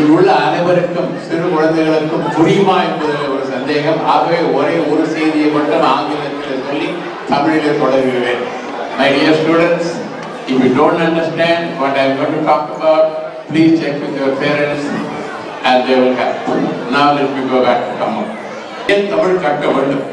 இங்குள்ள அனைவருக்கும் சிறு குழந்தைகளுக்கும் புரியுமா என்பதில் ஒரு சந்தேகம் ஆகவே ஒரே ஒரு செய்தியை மட்டும் ஆங்கிலத்தில் சொல்லி தமிழில் தொடங்குகிறேன் My dear students, if you don't understand what I am going to talk about, please check with your parents and they will help. Now let me go back to Tamil. ஏன் தமிழ் கற்க வேண்டும்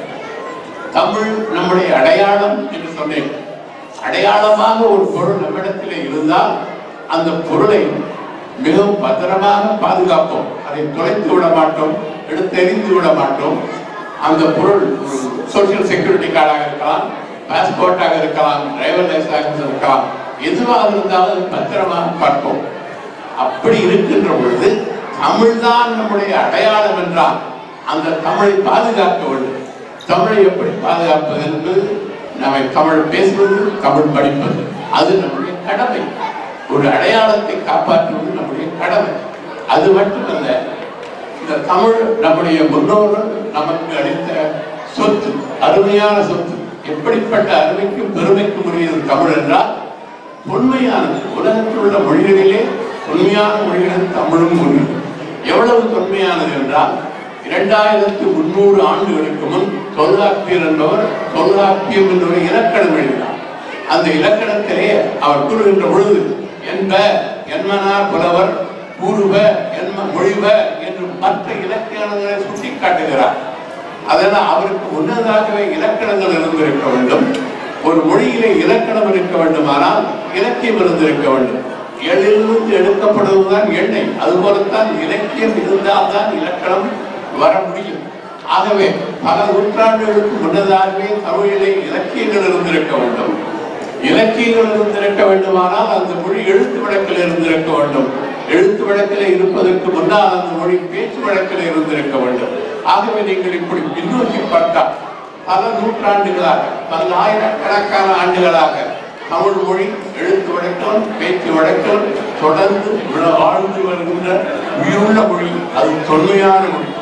தமிழ் நம்முடைய அடையாளம் என்று சொன்னேன் அடையாளமாக ஒரு பொருள் நம்மிடத்தில் இருந்தால் அந்த பொருளை மிகவும் பத்திரமாக பாதுகாப்போம் அதை தொலைத்து விட மாட்டோம் எடுத்தெறிந்து விட மாட்டோம் அந்த பொருள் சோசியல் செக்யூரிட்டி கார்டாக இருக்கலாம் பாஸ்போர்ட்டாக இருக்கலாம் டிரைவர் லைசன்ஸ் இருக்கலாம் எதுவாக இருந்தாலும் அதை பத்திரமாக பார்ப்போம் அப்படி இருக்கின்ற பொழுது தமிழ்தான் நம்முடைய அடையாளம் என்றால் அந்த தமிழை பாதுகாக்க வேண்டும் தமிழை எப்படி பாதுகாப்பது என்பது நம்மை தமிழ் பேசுவது தமிழ் படிப்பது அது நம்முடைய கடமை ஒரு அடையாளத்தை காப்பாற்றுவது நம்முடைய கடமை அது மட்டுமல்ல இந்த தமிழ் நம்முடைய முன்னோர்கள் நமக்கு அளித்த சொத்து அருமையான சொத்து எப்படிப்பட்ட அருமைக்கும் பெருமைக்கும் உரியது தமிழ் என்றால் உண்மையானது உலகத்தில் உள்ள மொழிகளிலே உண்மையான மொழிகள் தமிழும் ஒன்று எவ்வளவு தொன்மையானது என்றால் இரண்டாயிரத்து முன்னூறு ஆண்டுகளுக்கு முன் தொல்காப்பியர் என்பவர் தொல்காப்பியம் என்ற ஒரு இலக்கணம் எழுதினார் அந்த இலக்கணத்திலே அவர் கூறுகின்ற பொழுது என்ப என்மனார் புலவர் கூறுவ என்ம மொழிவ என்று மற்ற இலக்கணங்களை சுட்டி காட்டுகிறார் அதனால் அவருக்கு முன்னதாகவே இலக்கணங்கள் இருந்திருக்க வேண்டும் ஒரு மொழியிலே இலக்கணம் இருக்க வேண்டுமானால் இலக்கியம் இருந்திருக்க வேண்டும் எழிலிருந்து எடுக்கப்படுவதுதான் எண்ணெய் அதுபோலத்தான் இலக்கியம் இருந்தால்தான் இலக்கணம் வர முடியும் ஆகவே பல நூற்றாண்டுகளுக்கு முன்னதாகவே தமிழிலே இலக்கியங்கள் இருந்திருக்க வேண்டும் இலக்கியங்கள் இருந்திருக்க வேண்டுமானால் அந்த மொழி எழுத்து வழக்கில் இருந்திருக்க வேண்டும் எழுத்து வழக்கில் இருப்பதற்கு முன்னால் அந்த மொழி பேச்சு வழக்கில் இருந்திருக்க வேண்டும் ஆகவே நீங்கள் இப்படி பின்னோக்கி பார்த்தால் பல நூற்றாண்டுகளாக பல ஆயிரக்கணக்கான ஆண்டுகளாக தமிழ் மொழி எழுத்து வழக்கம் பேச்சு வழக்கம் தொடர்ந்து விழ- வாழ்ந்து வருகின்ற உயிருள்ள மொழி அது தொன்மையான மொழி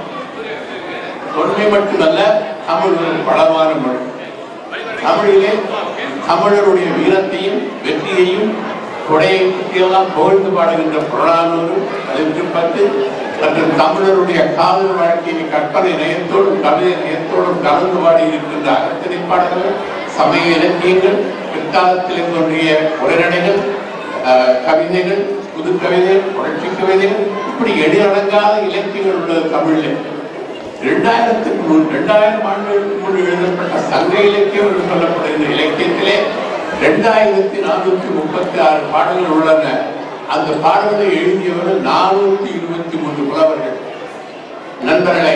தொன்மை மட்டுமல்ல தமிழ் ஒரு பலமான மொழி தமிழிலே தமிழருடைய வீரத்தையும் வெற்றியையும் கொடையை பற்றியெல்லாம் புகழ்ந்து பாடுகின்ற புறநானூறு பதினெட்டு பத்து மற்றும் தமிழருடைய காதல் வாழ்க்கையை கற்பனை நயத்தோடும் கவிதை நயத்தோடும் கலந்து பாடி இருக்கின்ற அகத்திரை பாடல்கள் சமய இலக்கியங்கள் பிற்காலத்திலே தோன்றிய உரைநடைகள் அஹ், கவிதைகள் புது கவிதைகள் புரட்சி கவிதைகள் இப்படி எடியடங்காத இலக்கியங்கள் உள்ளது தமிழில் இரண்டாயிரத்துக்கு முன் இரண்டாயிரம் ஆண்டுகளுக்கு முன் எழுதப்பட்ட சங்க இலக்கியம் என்று சொல்லப்படுகிற இலக்கியத்திலே இரண்டாயிரத்தி நானூற்றி முப்பத்தி ஆறு பாடல்கள் உள்ளன அந்த பாடல்களை எழுதியவர்கள் நானூற்றி இருபத்தி மூன்று புலவர்கள் நண்பர்களே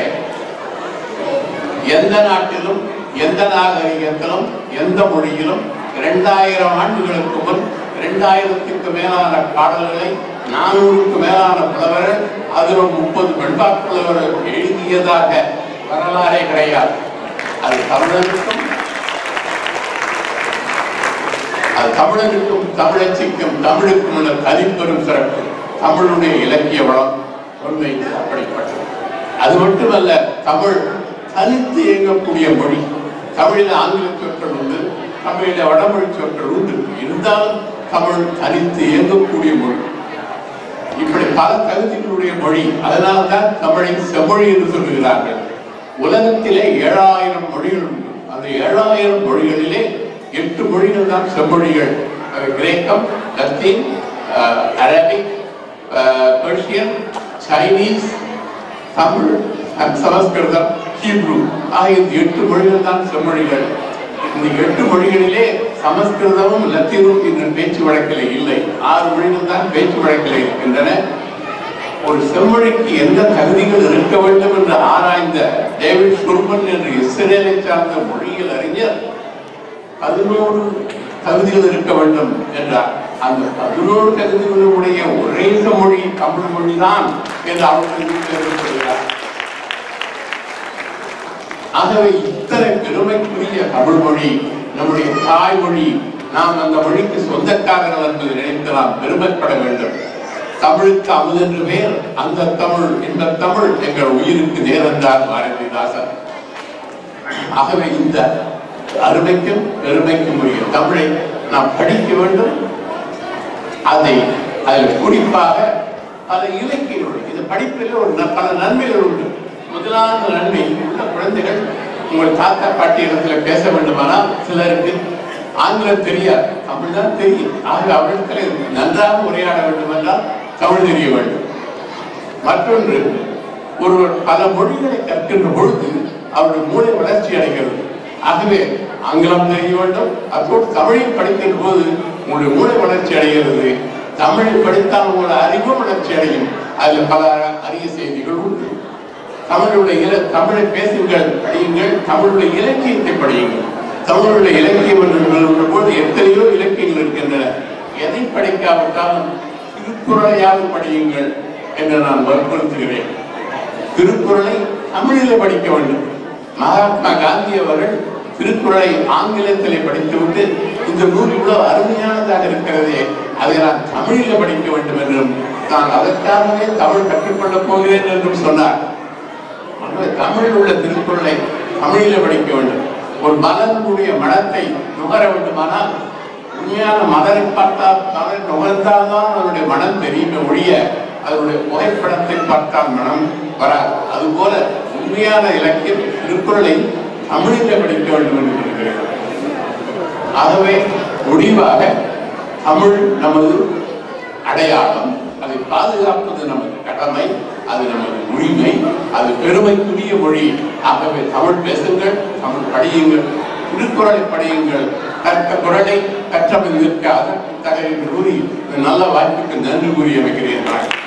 எந்த நாட்டிலும் எந்த நாகரிகத்திலும் எந்த மொழியிலும் இரண்டாயிரம் ஆண்டுகளுக்கு முன் இரண்டாயிரத்துக்கு மேலான பாடல்களை நானூறுக்கு மேலான புலவர்கள் அதிலும் முப்பது வெண்பாக் புலவர்கள் எழுதியதாக வரலாறே கிடையாது அது தமிழனுக்கும் அது தமிழனுக்கும் தமிழச்சிக்கும் தமிழுக்கும் உள்ள தனிப்பெரும் சிறப்பு தமிழுடைய இலக்கிய வளம் உண்மை அப்படிப்பட்டது அது மட்டுமல்ல தமிழ் தனித்து இயங்கக்கூடிய மொழி தமிழில் ஆங்கில சொற்கள் உண்டு தமிழில் வடமொழி சொற்கள் உண்டு இருந்தாலும் தமிழ் தனித்து இயங்கக்கூடிய மொழி இப்படி பல தகுதிகளுடைய மொழி அதனால்தான் தமிழை செம்மொழி என்று சொல்லுகிறார்கள் உலகத்திலே ஏழாயிரம் மொழிகள் உண்டு அந்த ஏழாயிரம் மொழிகளிலே எட்டு மொழிகள் தான் செம்மொழிகள் அவை கிரேக்கம் லத்தீன் அஹ், அரபிக் அஹ், Persian Chinese Tamil and Sanskrit Hebrew ஆகிய இந்த எட்டு மொழிகள் தான் செம்மொழிகள் இந்த எட்டு மொழிகளிலே சமஸ்கிருதமும் லத்தீனும் என்ற பேச்சு வழக்கில் இல்லை ஆறு மொழிகள் தான் பேச்சு வழக்கில் இருக்கின்றன ஒரு செம்மொழிக்கு எந்த தகுதிகள் இருக்க வேண்டும் என்று ஆராய்ந்த டேவிட் ஷுர்மன் என்ற இஸ்ரேலை சார்ந்த மொழியியல் அறிஞர் பதினோரு தகுதிகள் இருக்க வேண்டும் என்றார் அந்த பதினோரு தகுதிகளுடைய ஒரே மொழி தமிழ் மொழிதான் என்று அவர்கள் தெரிவிக்கிறார் ஆகவே இத்தனை பெருமைக்குரிய தமிழ் மொழி நம்முடைய தாய்மொழி நாம் அந்த மொழிக்கு சொந்தக்காரர்கள் என்பதை நினைத்து நாம் பெருமைப்பட வேண்டும் தமிழுக்கு அமுதென்று பேர் அந்த தமிழ் இந்த தமிழ் எங்கள் உயிருக்கு நேர் என்றார் பாரதிதாசன் ஆகவே இந்த அருமைக்கும் பெருமைக்கும் உரிய தமிழை நாம் படிக்க வேண்டும் அதை அதில் குறிப்பாக பல இலக்கியங்கள் இது படிப்பில் ஒரு ந- பல நன்மைகள் உண்டு முதலாவது நன்மை உள்ள குழந்தைகள் உங்கள் தாத்தா பாட்டி இடத்துல பேச வேண்டுமானால் சிலருக்கு ஆங்கிலம் தெரியாது தமிழ்தான் தெரியும் ஆக அவர்கள் நன்றாக உரையாட வேண்டும் என்றால் தமிழ் தெரிய வேண்டும் மற்றொன்று ஒருவர் பல மொழிகளை கற்கின்ற பொழுது அவருடைய மூளை வளர்ச்சி அடைகிறது ஆகவே ஆங்கிலம் தெரிய வேண்டும் அதோடு தமிழில் படிக்கின்ற போது உங்களுடைய மூளை வளர்ச்சி அடைகிறது தமிழில் படித்தால் உங்களுடைய அறிவும் வளர்ச்சி அடையும் அதில் பல அரிய செய்திகள் உண்டு தமிழுடைய இல தமிழை பேசுங்கள் படியுங்கள் தமிழுடைய இலக்கியத்தை படியுங்கள் தமிழுடைய இலக்கியம் என்று சொல்கின்ற போது எத்தனையோ இலக்கியங்கள் இருக்கின்றன எதை படிக்காவிட்டாலும் திருக்குறளையாவது படியுங்கள் என்று நான் வற்புறுத்துகிறேன் திருக்குறளை தமிழிலே படிக்க வேண்டும் மகாத்மா காந்தி அவர்கள் திருக்குறளை ஆங்கிலத்திலே படித்துவிட்டு இந்த நூல் இவ்வளவு அருமையானதாக இருக்கிறதே அதை நான் தமிழில் படிக்க வேண்டும் என்றும் நான் அதற்காகவே தமிழ் கற்றுக்கொள்ளப் போகிறேன் என்றும் சொன்னார் ஆகவே தமிழில் உள்ள திருக்குறளை தமிழில் படிக்க வேண்டும் ஒரு மலர்களுடைய மனத்தை நுகர வேண்டுமானால் உண்மையான மலரை பார்த்தால் மலர் நுகர்ந்தால்தான் அதனுடைய மனம் தெரியுமே ஒழிய அதனுடைய புகைப்படத்தை பார்த்தால் மனம் வராது அதுபோல உண்மையான இலக்கியம் திருக்குறளை தமிழில் படிக்க வேண்டும் என்று சொல்கிறேன் ஆகவே முடிவாக தமிழ் நமது அடையாளம் அதை பாதுகாப்பது நமது கடமை அது நமது உரிமை அது பெருமைக்குரிய மொழி ஆகவே தமிழ் பேசுங்கள் தமிழ் படியுங்கள் திருக்குறளை படியுங்கள் கற்ற குரலை கற்றவன் நிற்க அதற்கு தகவல் கூறி இந்த நல்ல வாய்ப்புக்கு நன்றி கூறி அமைக்கிறேன் நான்